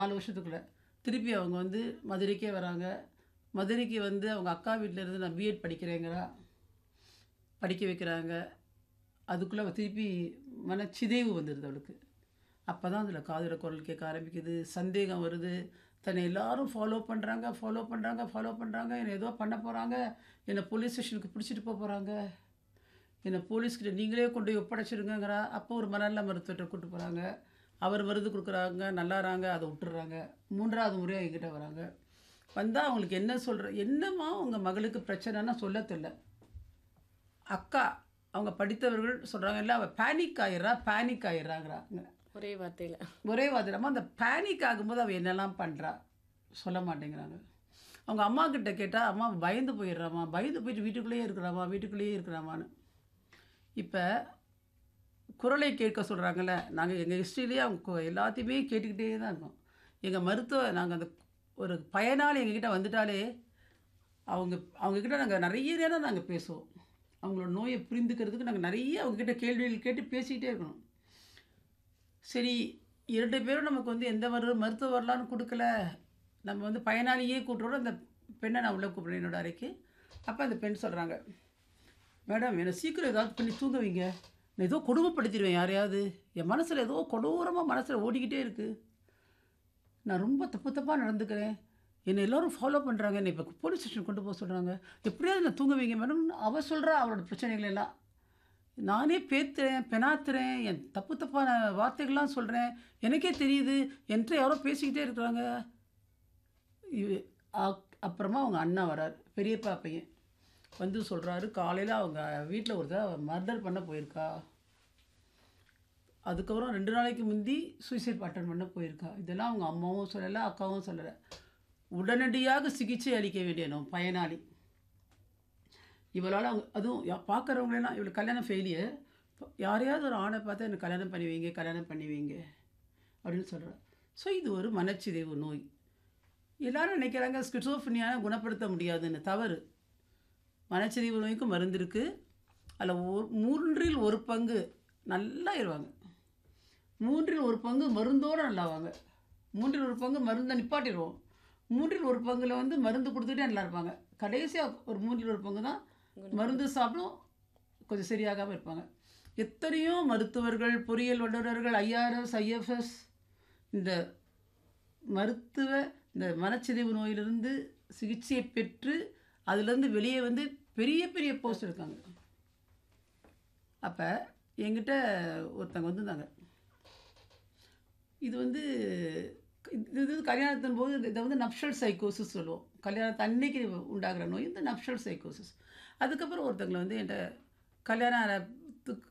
நாலு வருஷத்துக்குள்ள திருப்பி அவங்க வந்து மதுரைக்கே வராங்க மதுரைக்கு வந்து அவங்க அக்கா வீட்டில் இருந்து நான் பிஎட் படிக்கிறேங்கிறா படிக்க வைக்கிறாங்க அதுக்குள்ளே அவ திருப்பி மனச்சிதைவு வந்துடுது அவளுக்கு அப்போ தான் அதில் காதுல குரல் கேட்க ஆரம்பிக்குது சந்தேகம் வருது தன்னை எல்லாரும் ஃபாலோ பண்ணுறாங்க ஃபாலோ பண்ணுறாங்க ஃபாலோ பண்ணுறாங்க என்னை ஏதோ பண்ண போகிறாங்க என்னை போலீஸ் ஸ்டேஷனுக்கு பிடிச்சிட்டு போக போகிறாங்க என்னை போலீஸ்கிட்ட நீங்களே கொண்டு போய் ஒப்படைச்சிடுங்கிறா அப்போ ஒரு மனநல மருத்துவத்தை கூட்டு போகிறாங்க அவர் மருந்து கொடுக்குறாங்க நல்லாறாங்க அதை விட்டுறாங்க மூன்றாவது முறையாக என்கிட்ட வராங்க வந்தால் அவங்களுக்கு என்ன சொல்கிற என்னம்மா உங்கள் மகளுக்கு பிரச்சனைன்னா சொல்ல தெரியல அக்கா அவங்க படித்தவர்கள் சொல்கிறாங்க இல்லை அவள் பேனிக் ஆயிடுறா பேனிக் ஆயிடுறாங்கிறாங்க ஒரே வார்த்தையில் ஒரே வாதிரமா அந்த பேனிக் ஆகும்போது அவள் என்னெல்லாம் பண்ணுறா சொல்ல மாட்டேங்கிறாங்க அவங்க அம்மா கிட்ட கேட்டால் அம்மா பயந்து போயிடுறாம்மா பயந்து போயிட்டு வீட்டுக்குள்ளேயே இருக்கிறாம்மா வீட்டுக்குள்ளேயே இருக்கிறாமான்னு இப்போ குரலை கேட்க சொல்கிறாங்கல்ல நாங்கள் எங்கள் ஹிஸ்ட்ரியிலேயே அவங்க கு- எல்லாத்தையுமே கேட்டுக்கிட்டே தான் இருக்கோம் எங்கள் மருத்துவ நாங்கள் அந்த ஒரு பயனாளி எங்ககிட்ட வந்துட்டாலே அவங்க அவங்கக்கிட்ட நாங்கள் நிறைய நேரம் நாங்கள் பேசுவோம் அவங்களோட நோயை புரிந்துக்கிறதுக்கு நாங்கள் நிறைய அவங்கக்கிட்ட கேள்விகள் கேட்டு பேசிக்கிட்டே இருக்கணும் சரி இரண்டு பேரும் நமக்கு வந்து எந்த மரு மருத்துவ வரலான்னு கொடுக்கல நம்ம வந்து பயனாளியே கூட்டுறோம் அந்த பெண்ணை நான் உள்ளே கூப்பிட்றேன் என்னோட அறைக்கு அப்போ அந்த பெண் சொல்கிறாங்க மேடம் என்னை சீக்கிரம் ஏதாவது பண்ணி தூங்க வைங்க நான் ஏதோ கொடுமைப்படுத்திடுவேன் யாரையாவது என் மனசில் ஏதோ கொடூரமாக மனசில் ஓடிக்கிட்டே இருக்குது நான் ரொம்ப தப்பு தப்பாக நடந்துக்கிறேன் என்னை எல்லோரும் ஃபாலோ பண்ணுறாங்க என்னை இப்போ போலீஸ் ஸ்டேஷன் கொண்டு போக சொல்கிறாங்க எப்படியாவது நான் தூங்க வைங்க மேடம் அவள் சொல்கிறா அவளோட பிரச்சனைகள் எல்லாம் நானே பேத்துறேன் பெனாத்துறேன் என் தப்பு தப்பான வார்த்தைகள்லாம் சொல்கிறேன் எனக்கே தெரியுது என்கிட்ட யாரோ பேசிக்கிட்டே இருக்கிறாங்க இவ- அப்- அப்புறமா அவங்க அண்ணா வரார் பெரியப்பா பையன் வந்து சொல்கிறாரு காலையில் அவங்க வீட்டில் ஒருத்தர் மர்டர் பண்ண போயிருக்கா அதுக்கப்புறம் ரெண்டு நாளைக்கு முந்தி சூசைட் அட்டன் பண்ண போயிருக்கா இதெல்லாம் அவங்க அம்மாவும் சொல்லலை அக்காவும் சொல்லலை உடனடியாக சிகிச்சை அளிக்க வேண்டிய நோ பயனாளி இவளால் அவங்க அதுவும் யா- பார்க்கறவங்களெல்லாம் இவளுக்கு கல்யாணம் ஃபெயிலியர் யாரையாவது ஒரு ஆணை பார்த்தா எனக்கு கல்யாணம் பண்ணி வைங்க கல்யாணம் பண்ணி வைங்க அப்படின்னு சொல்கிறா ஸோ இது ஒரு மனச்சிதைவு நோய் எல்லாரும் நினைக்கிறாங்க ஸ்கிட்சோஃபினியாவை குணப்படுத்த முடியாதுன்னு தவறு மனச்சிதைவு நோய்க்கு மருந்து இருக்குது அதில் ஒரு மூன்றில் ஒரு பங்கு நல்லா இருவாங்க மூன்றில் ஒரு பங்கு மருந்தோடு நல்லாவாங்க மூன்றில் ஒரு பங்கு மருந்தை நிப்பாட்டிடுவோம் மூன்றில் ஒரு பங்குல வந்து மருந்து கொடுத்துட்டே நல்லா இருப்பாங்க கடைசியாக ஒரு மூன்றில் ஒரு பங்கு தான் மருந்து சாப்பிடும் கொஞ்சம் சரியாகாமல் இருப்பாங்க எத்தனையோ மருத்துவர்கள் பொறியியல் வல்லுநர்கள் ஐஆர்எஸ் ஐஎஃப்எஸ் இந்த மருத்துவ இந்த மனச்சிதைவு நோயிலிருந்து சிகிச்சையை பெற்று அதுலேருந்து வெளியே வந்து பெரிய பெரிய போஸ்ட் இருக்காங்க அப்போ என்கிட்ட ஒருத்தங்க வந்திருந்தாங்க இது வந்து இது இது கல்யாணத்தின் போது இதை வந்து நப்ஷல் சைக்கோசிஸ் சொல்லுவோம் கல்யாணத்து அன்னைக்கு உண்டாகிற நோய் இந்த நப்ஷல் சைக்கோசிஸ் அதுக்கப்புறம் ஒருத்தங்களை வந்து என்கிட்ட கல்யாணம் ஆனத்துக்கு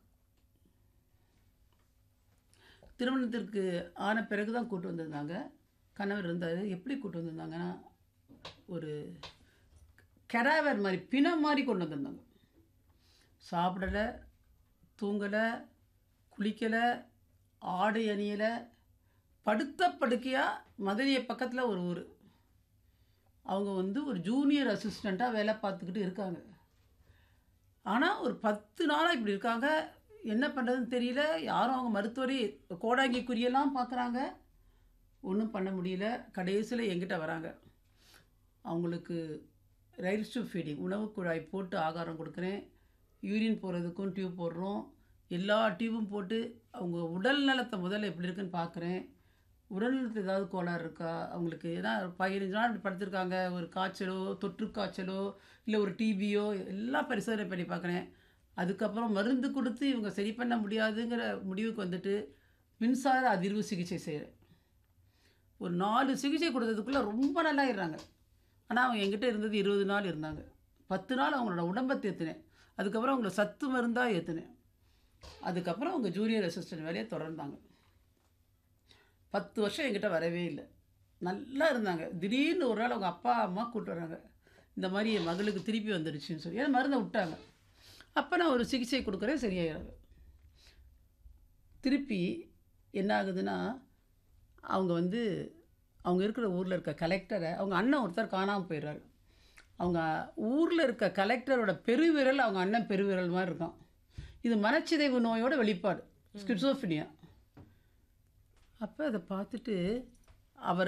திருமணத்திற்கு ஆன பிறகு தான் கூட்டு வந்திருந்தாங்க கணவர் இருந்தார் எப்படி கூட்டு வந்திருந்தாங்கன்னா ஒரு கெடாவர் மாதிரி பிணம் மாதிரி கொண்டு வந்திருந்தாங்க சாப்பிடலை தூங்கலை குளிக்கலை ஆடை அணியலை படுத்த படுக்கையாக மதுரை பக்கத்தில் ஒரு ஊர் அவங்க வந்து ஒரு ஜூனியர் அசிஸ்டண்ட்டாக வேலை பார்த்துக்கிட்டு இருக்காங்க ஆனால் ஒரு பத்து நாளாக இப்படி இருக்காங்க என்ன பண்ணுறதுன்னு தெரியல யாரும் அவங்க மருத்துவரை கோடாங்கி குறியெல்லாம் பார்க்குறாங்க ஒன்றும் பண்ண முடியல கடைசியில் எங்கிட்ட வராங்க அவங்களுக்கு ரைஸ் டு ஃபீடிங் உணவு குழாய் போட்டு ஆகாரம் கொடுக்குறேன் யூரின் போகிறதுக்கும் டியூப் போடுறோம் எல்லா டியூபும் போட்டு அவங்க உடல் நலத்தை முதல்ல எப்படி இருக்குன்னு பார்க்குறேன் உடல் நலத்தில் ஏதாவது கோளாறு இருக்கா அவங்களுக்கு ஏன்னா ஒரு பதினஞ்சு நாள் இப்படி படுத்திருக்காங்க ஒரு காய்ச்சலோ தொற்று காய்ச்சலோ இல்லை ஒரு டிபியோ எல்லாம் பரிசோதனை பண்ணி பார்க்குறேன் அதுக்கப்புறம் மருந்து கொடுத்து இவங்க சரி பண்ண முடியாதுங்கிற முடிவுக்கு வந்துட்டு மின்சார அதிர்வு சிகிச்சை செய்கிறேன் ஒரு நாலு சிகிச்சை கொடுத்ததுக்குள்ளே ரொம்ப நல்லாயிடுறாங்க ஆனால் அவங்க என்கிட்ட இருந்தது இருபது நாள் இருந்தாங்க பத்து நாள் அவங்களோட உடம்பை தேத்துனேன் அதுக்கப்புறம் அவங்கள சத்து மருந்தாக ஏற்றுனேன் அதுக்கப்புறம் அவங்க ஜூனியர் அசிஸ்டன்ட் வேலையை தொடர்ந்தாங்க பத்து வருஷம் என்கிட்ட வரவே இல்லை நல்லா இருந்தாங்க திடீர்னு ஒரு நாள் அவங்க அப்பா அம்மா கூப்பிட்டு வராங்க இந்த மாதிரி என் மகளுக்கு திருப்பி வந்துடுச்சுன்னு சொல்லி ஏன்னா மருந்தை விட்டாங்க அப்போ நான் ஒரு சிகிச்சை கொடுக்குறேன் சரியாயிடுறாங்க திருப்பி என்ன ஆகுதுன்னா அவங்க வந்து அவங்க இருக்கிற ஊரில் இருக்க கலெக்டரை அவங்க அண்ணன் ஒருத்தர் காணாமல் போயிடுறாரு அவங்க ஊரில் இருக்க கலெக்டரோட பெருவிரல் அவங்க அண்ணன் பெருவிரல் மாதிரி இருக்கான் இது மனச்சிதைவு நோயோட வெளிப்பாடு ஸ்கிட்சோஃபினியா அப்போ அதை பார்த்துட்டு அவர்